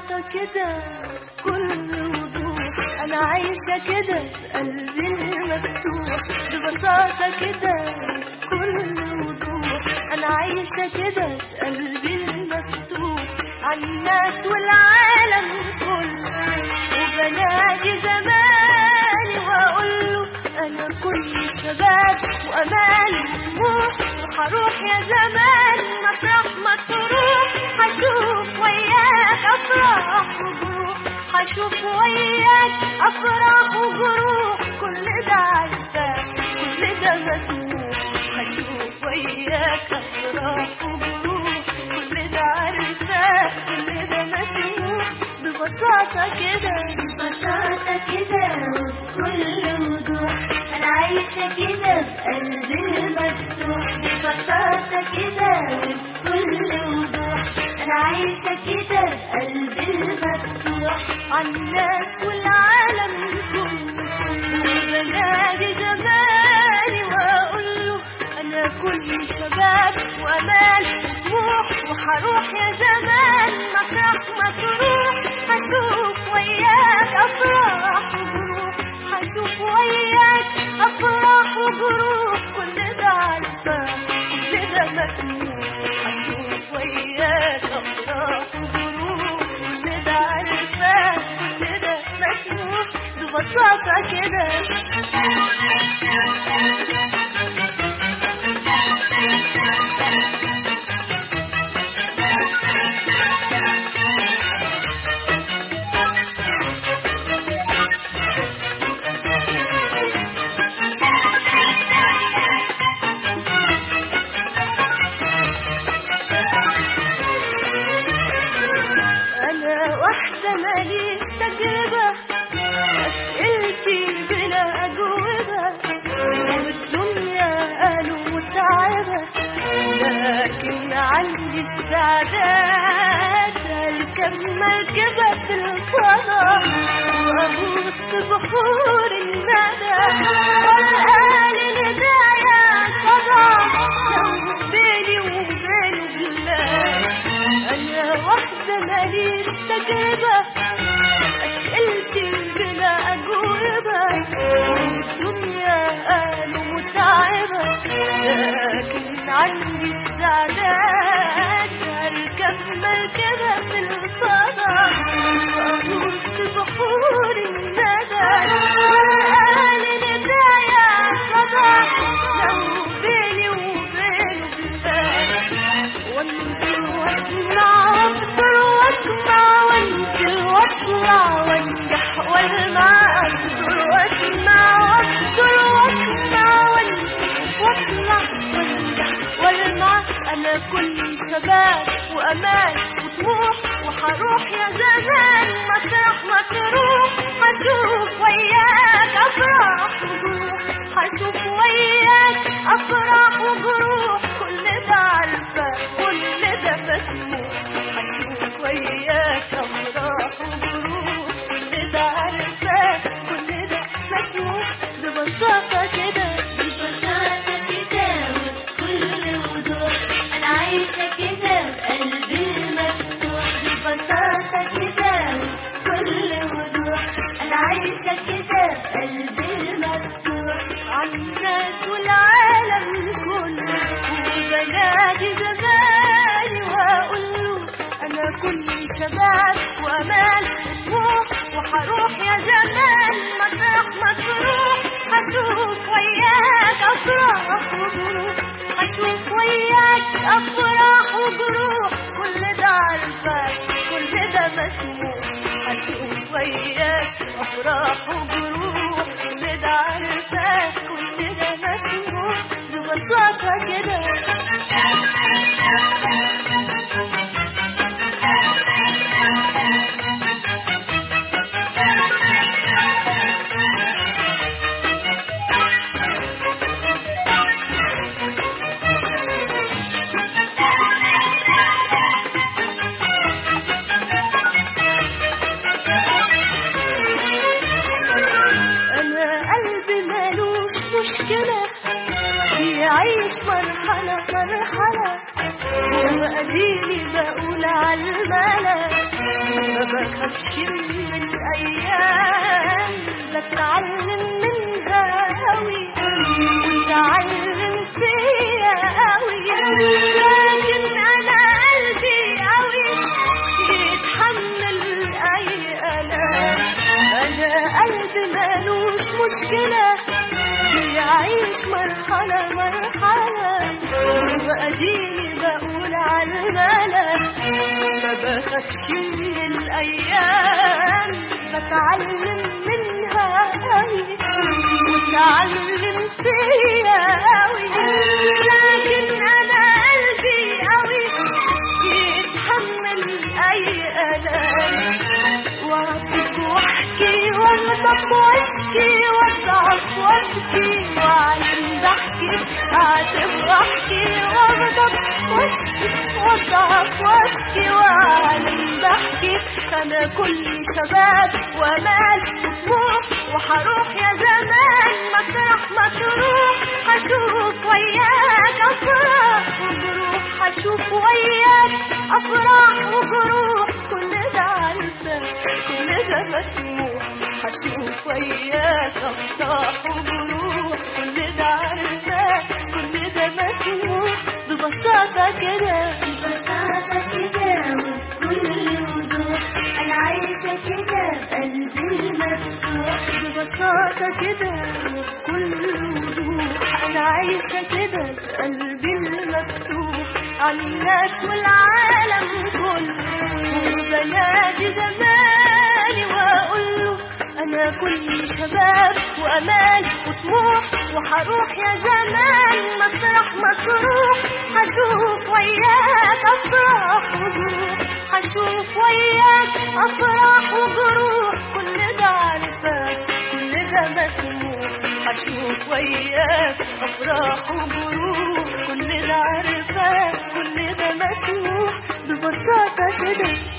ببساطة كده كل وضوح أنا عايشة كده قلبي المفتوح ببساطة كده كل وضوح أنا عايشة كده قلبي المفتوح عالناس والعالم كله وبنادي زماني وأقول له أنا كل شباب وأمالي وطموح وهروح يا زمان مطرح ما تروح هشوف وياك أفراح وجروح هشوف وياك أفراح وجروح كل ده عارفاه كل ده مسموح هشوف وياك أفراح وجروح كل ده عارفاه كل ده مسموح ببساطة كده ببساطة كده وبكل وضوح أنا عايشة كده بقلبي المفتوح ببساطة كده وبكل وضوح أنا عايشة كده بقلبي المفتوح عالناس والعالم كله وبنادي زماني واقول له انا كل شباب وامال وطموح وهروح يا زمان مطرح ما تروح هشوف وياك افراح وجروح هشوف وياك افراح وجروح كل ده عارفاه كل ده مسموح هشوف وياك افراح وجروح كل ده عارفاه كل ده مسموح ببساطة كده أنا واحدة ماليش تجربة أسئلتي بلا أجوبة والدنيا قالوا متعبة لكن عندي استعداد أركب مركبة في الفضاء وأغوص في بحور الندى والآل ندايا صدى لو بيني وبينه بالله أنا واحدة ماليش تجربة أسئلتي بلا أجوبة والدنيا قالوا متعبة لكن عندي استعداد أركب مركبة في الفضاء وأغوص في بحور الندى والآل ندايا صدى لو بيني وبينه بالله وانزل واسمع واقدر واسمع وانزل واطلع وانجح والمع انظر واسمع واقدر واسمع وانزل واطلع وانجح والمع انا كل شباب وامان وطموح وهروح يا زمان مطرح ما تروح هشوف وياك افراح وجروح هشوف وياك افراح وجروح كل ده عارفه كل ده مسموح هشوف وياك افراح وجروح كل ده عارفه كل ده مسموح ببساطه كده ببساطة كده وبكل وضوح أنا عايشة كده بقلبي المفتوح ببساطة كده وبكل وضوح أنا عايشة كده بقلبي المفتوح عالناس والعالم كله وبنادي زماني واقول له انا كل شباب وامال وطموح وهروح يا زمان مطرح ما تروح هشوف وياك افراح وجروح هشوف وياك افراح وجروح كل ده عارفاه كل ده مسموح هشوف وياك افراح وجروح كل ده عارفاه كل ده مسموح ببساطه كده انا قلبي مالوش مشكله يعيش مرحله مرحله واديني بقول على الملا ما بخافش من الأيام بتعلم منها قوي وتعلم فيا قوي لكن أنا قلبي قوي يتحمل أي ألام أنا قلبي مالوش مشكلة يعيش مرحلة مرحلة وأديني بقول على الملا ما بخافش من الأيام بتعلم منها قوي وتعلم فيا قوي لكن أنا قلبي قوي يتحمل أي ألام واعطيك واحكي واغضب واشكي واضعف وابكي واعلن ضحكي اعتب واحكي واغضب واشكي واضعف وابكي واعلن ضحكي انا كل شباب وامال وطموح وحروح يا زمان مطرح ما تروح حشوف وياك افراح وجروح حشوف وياك افراح وجروح كل ده عارفه كل ده مسموح حشوف وياك افراح وجروح كل ده عارفه كل ده مسموح ببساطه كده ببساطة كده وبكل وضوح أنا عايشة كده بقلبي المفتوح ببساطة كده وبكل وضوح أنا عايشة كده بقلبي المفتوح عن الناس والعالم كله وبنادي زماني وأقول له أنا كل شباب وأمال وطموح وحروح يا زمان مطرح ما تروح حشوف وياك أفراح وجروح حشوف وياك أفراح وجروح كل ده عارفاك كل ده مسموح حشوف وياك أفراح وجروح كل ده عارفاك كل ده مسموح ببساطة كده